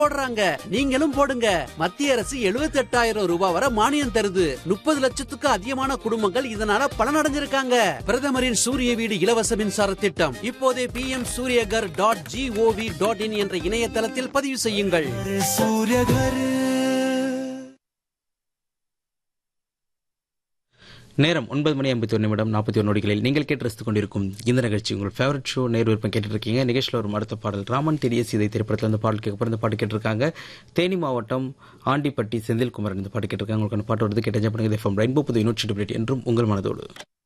போடுறாங்க நீங்களும் போடுங்க மத்திய அரசு 78000 ரூபாய் வரை மானியம் தருது முப்பது லட்சத்துக்கு அதிகமான குடும்பங்கள் இதனால பலனடைஞ்சிருக்காங்க பிரதமரின் சூரிய வீடு இலவச மின்சார திட்டம் இப்போதே P M Suryaghar dot gov dot in என்ற இணையதளத்தில் பதிவு செய்யுங்கள் நேரம் ஒன்பது மணி ஐம்பத்தி ஒரு நிமிடம் நாற்பத்தி ஒரு நொடிகளில் நீங்கள் கேட்டு ரசித்துக் கொண்டிருக்கும் இந்த நிகழ்ச்சி உங்கள் ஃபேவரட் ஷோ நேர் விருப்பம் கேட்டுட்டு இருக்கீங்க நிகழ்ச்சியில் ஒரு அடுத்த பாடல் ராமன் தெரிய சீதை திரைப்படத்தில் இந்த பாடல் கேட்க இந்த பாட்டு கேட்டிருக்காங்க தேனி மாவட்டம் ஆண்டிப்பட்டி செந்தில்குமரன் இந்த பாட்டு கேட்டிருக்காங்க உங்களுக்கு அந்த பாட்டு வருது கேட்டு பண்ணுங்க எஃப்எம் ரெயின்போ புது யூனிட் என்றும் உங்கள் மனதோடு